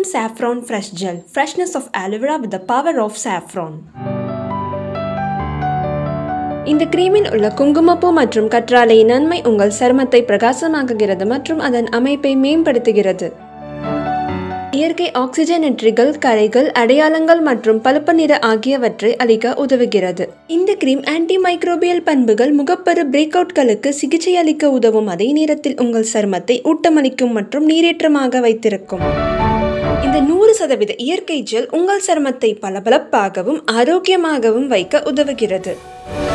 Saffron Fresh Gel. Freshness of aloe vera with the power of saffron. இந்த கிரீமில் உள்ள குங்குமப்பூ மற்றும் கற்றாழை நன்மை உங்கள் சருமத்தை பிரகாசமாக்குகிறது மற்றும் அதன் அமைப்பை மேம்படுத்துகிறது இயற்கை ஆக்சிஜனேற்றிகள் கரைகள் அடையாளங்கள் மற்றும் பழுப்பு நிற ஆகியவற்றை அளிக்க உதவுகிறது இந்த கிரீம் ஆன்டி மைக்ரோபியல் பண்புகள் முகப்பரு பிரேக் அவுட்களுக்கு சிகிச்சை அளிக்க உதவும் அதே நேரத்தில் உங்கள் சருமத்தை ஊட்டமளிக்கும் மற்றும் நீரேற்றமாக வைத்திருக்கும் இந்த நூறு சதவீத இயற்கை ஜெல் உங்கள் சருமத்தை பளபளப்பாகவும் ஆரோக்கியமாகவும் வைக்க உதவுகிறது